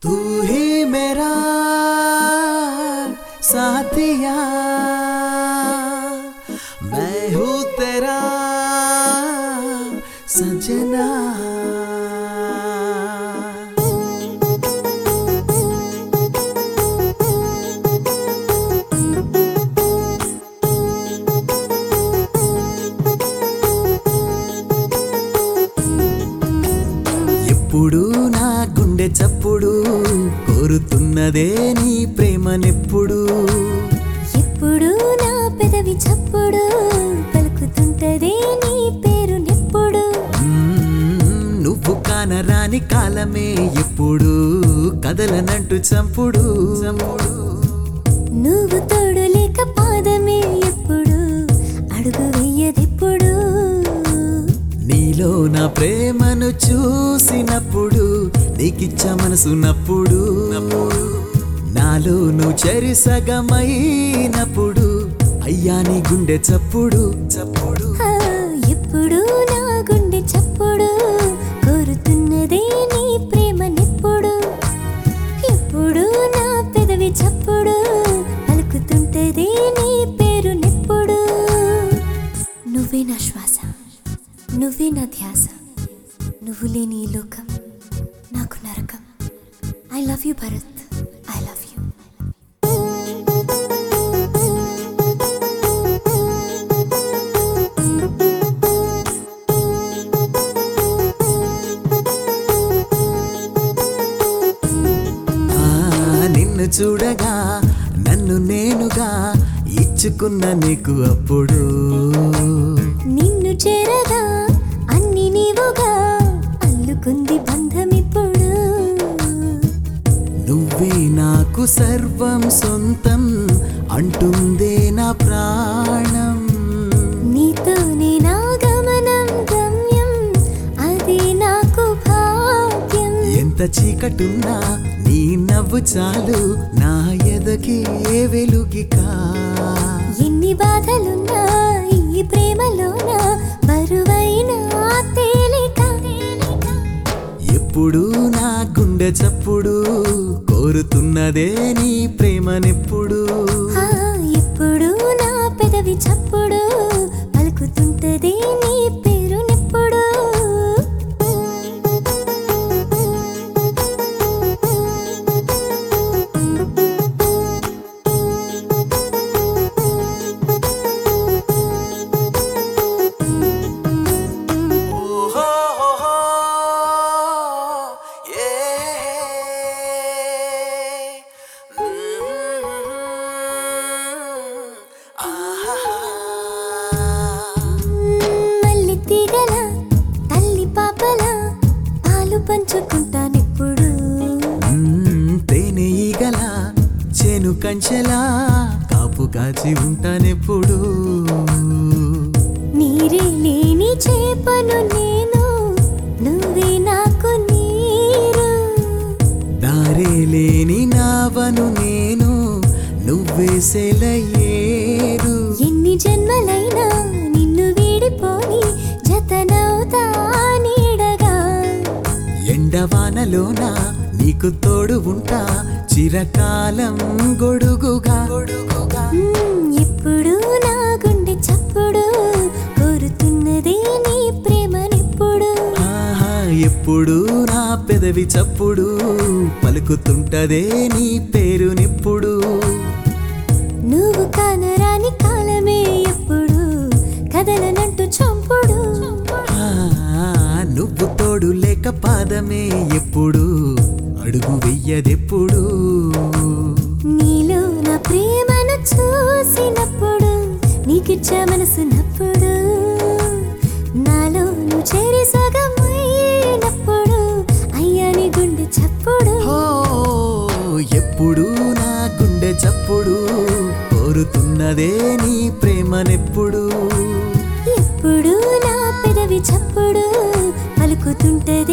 तू ही मेरा साथिया मैं हूँ तेरा सजना ఎప్పుడు నా గుండె చప్పుడు కోరుతున్నదే నీ ప్రేమనెప్పుడు ఎప్పుడు నా పెదవి చప్పుడు పలుకుతుంటదే నీ పేరు నెప్పుడు మ్మ్, నువ్వు కానరాని కాలమే ఎప్పుడు కదలనంటూ చంపుడు చంపుడు నువ్వు తోడు లేక పాదమే ఎప్పుడు అడుగు వెయ్యదెప్పుడు నీలో నా ప్రేమను చూసినప్పుడు నీకిచ్చ మనసు నప్పుడు నప్పుడు నాలో నువ్వు చెరిసగమైనప్పుడు అయ్యా నీ గుండె చప్పుడు చప్పుడు ఆ, ఎప్పుడు నా గుండె చప్పుడు కోరుతున్నదే నీ ప్రేమ నెప్పుడు ఎప్పుడు నా పెదవి చప్పుడు పలుకుతుంటదే నీ పేరు నెప్పుడు నువ్వే నా శ్వాస నువ్వే నా ధ్యాస నువ్వు లేని ఈ లోకం నాకు నరకం I love you Bharat I love you ఆ, నిన్ను చూడగా నన్ను నేనుగా ఇచ్చుకున్న నీకు అప్పుడు నిన్ను చేరగా అన్ని నీవుగా అల్లుకుంది బంధం ఇప్పుడు నువ్వే నాకు సర్వం సొంతం అంటుందే నా ప్రాణం నీతోనే నా గమనం గమ్యం అది నాకు భాగ్యం ఎంత చీకటున్నా నీ నవ్వు చాలు నా ఎదకి ఏ వెలుగికా ఎన్ని బాధలున్నా ఈ ప్రేమలోన బరువైన తేలిక ఎప్పుడు నా గుండె చప్పుడు కోరుతున్నదే నీ ప్రేమనెప్పుడు ఆ, ఎప్పుడు నా పెదవి చప్పుడు పలుకుతుంటది నీ పేరు నెప్పుడు మల్లి తీగల తల్లి పాపల పాలు పంచుకుంటానెప్పుడు మ్మ్, తేనె ఈగల చేను కంచెలా కాపు కాచి ఉంటానెప్పుడు నీరే లేని చేపను నేను నువ్వే నాకు నీరు దారే లేని నావను నేను నువ్వే సెలయేరు ఎన్ని జన్మలైనా నిన్ను వీడిపోని జతనవుతా నీడగా ఎండవానలోన నీకు తోడు ఉంటా చిరకాలం గొడుగుగా గొడుగుగా మ్మ్, ఎప్పుడు నా గుండె చప్పుడు కోరుతున్నదే నీ ప్రేమనెప్పుడు ఆహా, ఎప్పుడు నా పెదవి చప్పుడు పలుకుతుంటదే నీ పేరు నిప్పుడు నువ్వు కానరాని కాలమే ఎప్పుడు కదలనంటూ చంపుడు ఆ, నువ్వు తోడు లేక పాదమే ఎప్పుడు అడుగు వెయ్యదెప్పుడు నీలో నా ప్రేమను చూసినప్పుడు నీకిచ్చ మనసున్నప్పుడు నాలో నువ్వు చేరి సగమైనప్పుడు అయ్యా నీ గుండె చప్పుడు హో ఎప్పుడు నా గుండె చప్పుడు కోరుతున్నదే నీ ప్రేమనెప్పుడు ఎప్పుడు నా పెదవి చప్పుడు పలుకుతుంటది